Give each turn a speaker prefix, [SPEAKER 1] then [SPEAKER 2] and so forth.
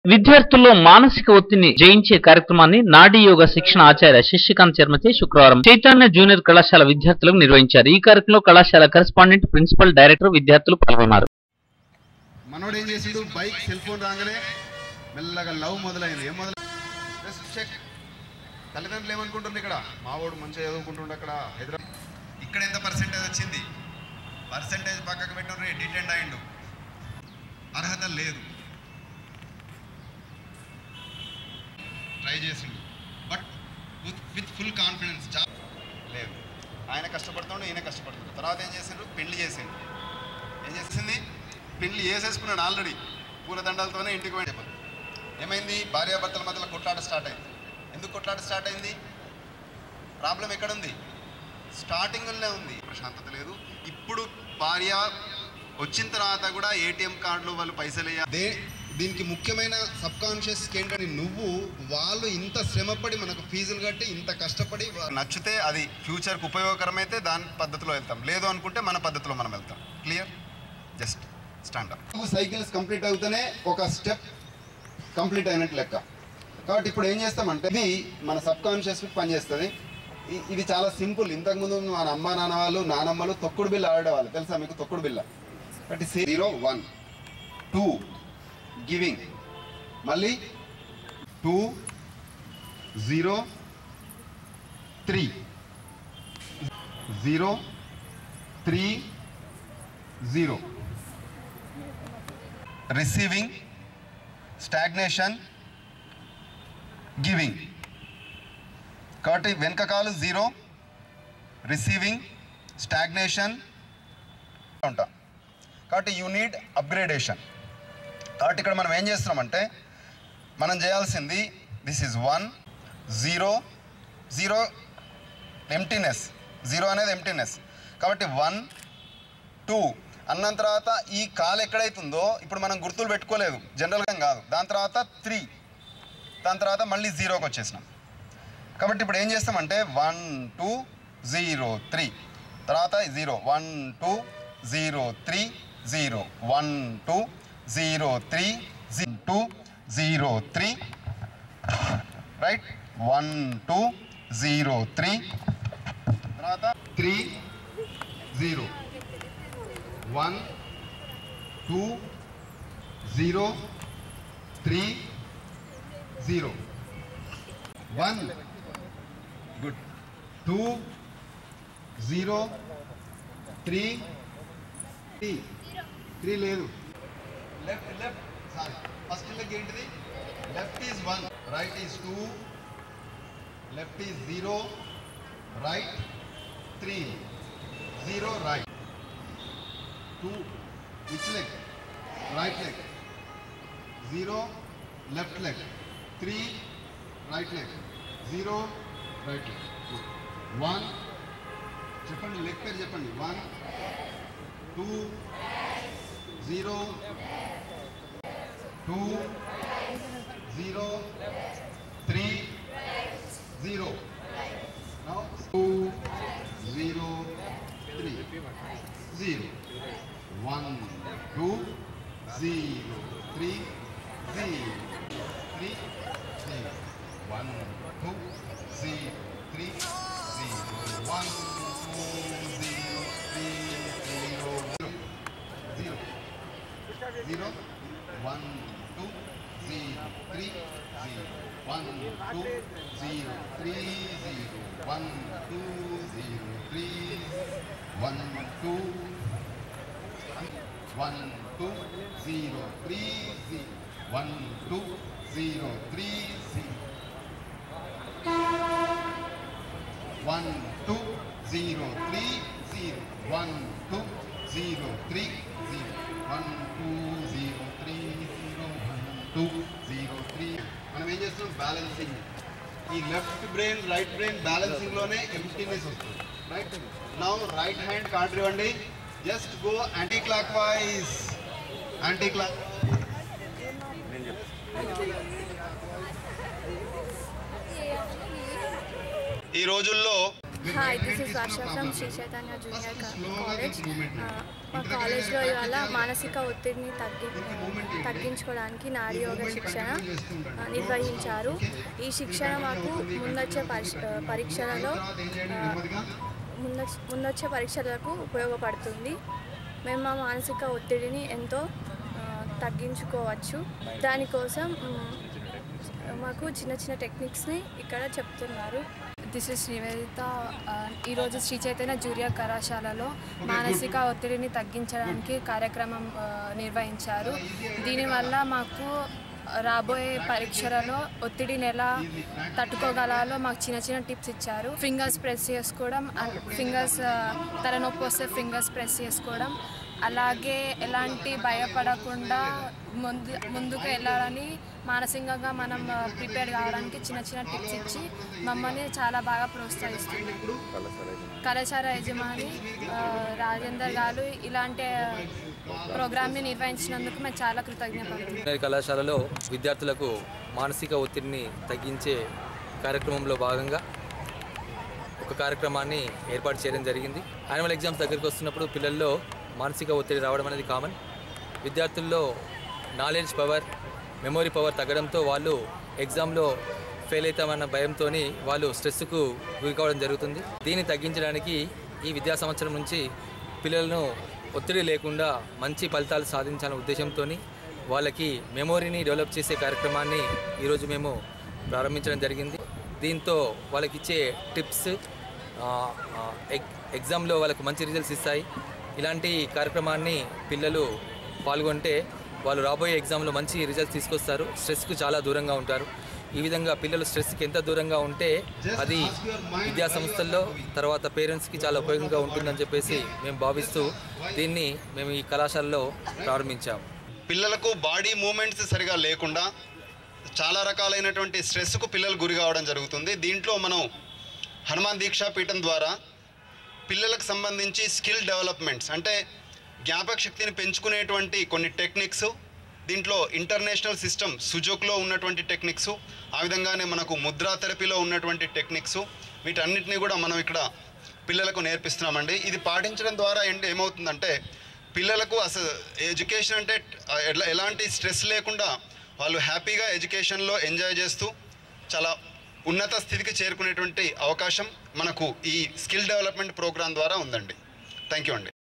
[SPEAKER 1] విద్యార్థుల్లో మానసిక ఒత్తిడిని జయించే కార్యక్రమాన్ని నాడీ యోగ శిక్షణ ఆచార్య శశికాంత్ శర్మచే శుక్రవారం చైతన్య జూనియర్ కళాశాల విద్యార్థులకు నిర్వహించారు ఈ కార్యక్రమంలో కళాశాల కరెస్పాండెంట్ ప్రిన్సిపల్ డైరెక్టర్ విద్యార్థులు పాల్గొన్నారు
[SPEAKER 2] మనోడు ఏం చేసిండు బైక్ సెల్ ఫోన్ రాగానే మెల్లగా లవ్ మొదలైంది ఏం మొదలైంది జస్ట్ చెక్ తల్లిదండ్రులు ఏమనుకుంటుంది ఇక్కడ మావాడు మంచిగా చదువుకుంటుండే అక్కడ హైదరాబాద్ ఇక్కడ ఎంత పర్సెంటేజ్ వచ్చింది పర్సెంటేజ్ పక్కకు పెట్టుకుని డిటెండ్ అయిండు అర్హత లేదు ట్రై చేసిండు but with with full confidence job లేదు ఆయన కష్టపడుతుండే ఈయన కష్టపడుతుండు తర్వాత ఏం చేసిండ్రు పెళ్లి చేసిండు ఏం చేసింది పెళ్లి వేసేసుకున్నాడు ఆల్రెడీ పూలదండాలతోనే ఇంటికి పోయి చెప్పదు ఏమైంది భార్యాభర్తల మధ్యలో కొట్లాట స్టార్ట్ అయింది ఎందుకు కొట్లాట స్టార్ట్ అయింది ప్రాబ్లం ఎక్కడుంది స్టార్టింగ్లోనే ఉంది ప్రశాంతత లేదు ఇప్పుడు భార్య వచ్చిన తర్వాత కూడా ఏటీఎం కార్డులు వాళ్ళు పైసలు వేయ- దే దీనికి ముఖ్యమైన సబ్ కాన్షియస్ ఏంటంటే నువ్వు వాళ్ళు ఇంత శ్రమపడి మనకు ఫీజులు కట్టి ఇంత కష్టపడి వా- నచ్చితే అది ఫ్యూచర్కి ఉపయోగకరమైతే దాని పద్ధతిలో వెళ్తాం లేదు అనుకుంటే మన పద్ధతిలో మనం వెళ్తాం clear just stand up cycles complete అవుతూనే ఒక స్టెప్ కంప్లీట్ అయినట్టు లెక్క కాబట్టి ఇప్పుడు ఏం చేస్తామంటే ఇది మన సబ్ కాన్షియస్ పనిచేస్తుంది ఇ- ఇది చాలా సింపుల్ ఇంతకుముందు మన అమ్మ నాన్న వాళ్ళు నానమ్మలు తొక్కుడు బిల్ల ఆడేవాళ్ళు తెలుసా మీకు తొక్కుడు బిల్ల కాబట్టి జీరో వన్ టూ గివింగ్ మళ్ళీ two zero three zero three zero receiving stagnation giving కాబట్టి వెనక కాలు జీరో రిసీవింగ్ స్టాగ్నేషన్ ఉంటాం కాబట్టి యూ నీడ్ అప్గ్రేడేషన్ కాబట్టి ఇక్కడ మనం ఏం చేస్తున్నామంటే మనం చేయాల్సింది this is one zero zero emptiness zero అనేది ఎంటీనెస్ కాబట్టి వన్ టూ అన్న తర్వాత ఈ కాలు ఎక్కడైతుందో ఇప్పుడు మనం గుర్తులు పెట్టుకోలేదు జనరల్గా కాదు దాని తర్వాత త్రీ దాని తర్వాత మళ్ళీ జీరోకి వచ్చేసినాం కాబట్టి ఇప్పుడు ఏం చేస్తామంటే వన్ టూ జీరో త్రీ తర్వాత zero one two zero three zero one two zero three జీ two zero three right one two zero three తర్వాత three zero one two zero three zero one good two zero three three three లేదు left left sorry first leg ఏంటిది left is one right is two left is zero right three zero right two which leg right leg zero left leg three right leg zero right leg one చెప్పండి leg పేరు చెప్పండి one two zero two zero three zero two zero three zero one two zero three zero three zero one two zero three zero one two zero three zero zero zero one two zero three zero one two zero three zero one two zero three one two one two zero three zero one two zero three zero one two zero three zero one two zero three zero one two zero three zero one two zero three మనం ఏం చేస్తున్నాం balancing ఈ left brain right brain బ్యాలెన్సింగ్లోనే emptiness వస్తుంది right now right hand card ఇవ్వండి just go anti clock wise anti clock ఈ రోజుల్లో
[SPEAKER 3] hi this is Varsha from Sri Chaitanya junior college మా కాలేజ్లో ఇవాళ మానసిక ఒత్తిడిని తగ్గి తగ్గించుకోవడానికి నాడీ యోగ శిక్షణ ఆ, నిర్వహించారు ఈ శిక్షణ మాకు ముందొచ్చే పరిశ పరీక్షలలో ఆ, ముందొచ్చ ముందొచ్చే పరీక్షలకు ఉపయోగపడుతుంది మేము మా మానసిక ఒత్తిడిని ఎంతో ఆ, తగ్గించుకోవచ్చు దానికోసం మ్, మాకు చిన్న చిన్న టెక్నిక్స్ని ఇక్కడ చెప్తున్నారు
[SPEAKER 4] దిస్ ఇస్ నివేదిత ఆ, ఈరోజు శ్రీ చైతన్య జూనియర్ కళాశాలలో మానసిక ఒత్తిడిని తగ్గించడానికి కార్యక్రమం ఆ, నిర్వహించారు దీనివల్ల మాకు రాబోయే పరీక్షలలో ఒత్తిడిని ఎలా తట్టుకోగలాలో మాకు చిన్న చిన్న టిప్స్ ఇచ్చారు ఫింగర్స్ ప్రెస్ చేసుకోవడం ఫింగర్స్ తలనొప్పి వస్తే ఫింగర్స్ ప్రెస్ చేసుకోవడం అలాగే ఎలాంటి భయపడకుండా ముందు ముందుకు వెళ్ళాలని మానసికంగా మనం ప్రిపేర్ కావడానికి చిన్న చిన్న టిప్స్ ఇచ్చి మమ్మల్ని చాలా బాగా ప్రోత్సహిస్తున్నారు కళాశాల యజమాని ఆ, రాజేందర్ గారు ఇలాంటి ప్రోగ్రామ్ని నిర్వహించినందుకు మేము చాలా కృతజ్ఞతలు
[SPEAKER 5] ఇంజనీరింగ్ కళాశాలలో విద్యార్థులకు మానసిక ఒత్తిడిని తగ్గించే కార్యక్రమంలో భాగంగా ఒక కార్యక్రమాన్ని ఏర్పాటు చేయడం జరిగింది యాన్యువల్ ఎగ్జామ్స్ దగ్గరికి వస్తున్నప్పుడు పిల్లల్లో మానసిక ఒత్తిడి రావడం అనేది కామన్ విద్యార్థుల్లో నాలెడ్జ్ పవర్ మెమొరీ పవర్ తగ్గడంతో వాళ్ళు ఎగ్జామ్లో ఫెయిల్ అవుతామన్న భయంతో వాళ్ళు స్ట్రెస్కు గురి కావడం జరుగుతుంది దీన్ని తగ్గించడానికి ఈ విద్యా సంవత్సరం నుంచి పిల్లలను ఒత్తిడి లేకుండా మంచి ఫలితాలు సాధించాలనే ఉద్దేశంతో వాళ్ళకి మెమొరీని డెవలప్ చేసే కార్యక్రమాన్ని ఈరోజు మేము ప్రారంభించడం జరిగింది దీంతో వాళ్ళకి ఇచ్చే టిప్స్ ఆ, ఆ, ఎగ్ ఎగ్జామ్లో వాళ్ళకు మంచి రిజల్ట్స్ ఇస్తాయి ఇలాంటి కార్యక్రమాన్ని పిల్లలు పాల్గొంటే వాళ్ళు రాబోయే ఎగ్జామ్లో మంచి రిజల్ట్స్ తీసుకొస్తారు స్ట్రెస్కు చాలా దూరంగా ఉంటారు ఈ విధంగా పిల్లలు స్ట్రెస్కి ఎంత దూరంగా ఉంటే అది విద్యా సంస్థల్లో తర్వాత పేరెంట్స్కి చాలా ఉపయోగంగా ఉంటుందని చెప్పేసి మేము భావిస్తూ దీన్ని మేము ఈ కళాశాలలో ప్రారంభించాము
[SPEAKER 2] పిల్లలకు బాడీ మూమెంట్స్ సరిగా లేకుండా చాలా రకాలైనటువంటి స్ట్రెస్కు పిల్లలు గురి కావడం జరుగుతుంది దీంట్లో మనం హనుమాన్ దీక్షా పీఠం ద్వారా పిల్లలకు సంబంధించి స్కిల్ డెవలప్మెంట్స్ అంటే జ్ఞాపక శక్తిని పెంచుకునేటువంటి కొన్ని టెక్నిక్స్ దీంట్లో ఇంటర్నేషనల్ సిస్టమ్ సుజోక్లో ఉన్నటువంటి టెక్నిక్స్ ఆ విధంగానే మనకు ముద్రా థెరపీలో ఉన్నటువంటి టెక్నిక్స్ వీటన్నిటిని కూడా మనం ఇక్కడ పిల్లలకు నేర్పిస్తున్నామండి ఇది పాటించడం ద్వారా ఏంటి ఏమవుతుందంటే పిల్లలకు అసలు ఎడ్యుకేషన్ అంటే ఎట్లా ఎలాంటి స్ట్రెస్ లేకుండా వాళ్ళు హ్యాపీగా ఎడ్యుకేషన్లో ఎంజాయ్ చేస్తూ చాలా ఉన్నత స్థితికి చేరుకునేటువంటి అవకాశం మనకు ఈ స్కిల్ డెవలప్మెంట్ ప్రోగ్రాం ద్వారా ఉందండి థ్యాంక్ యూ అండి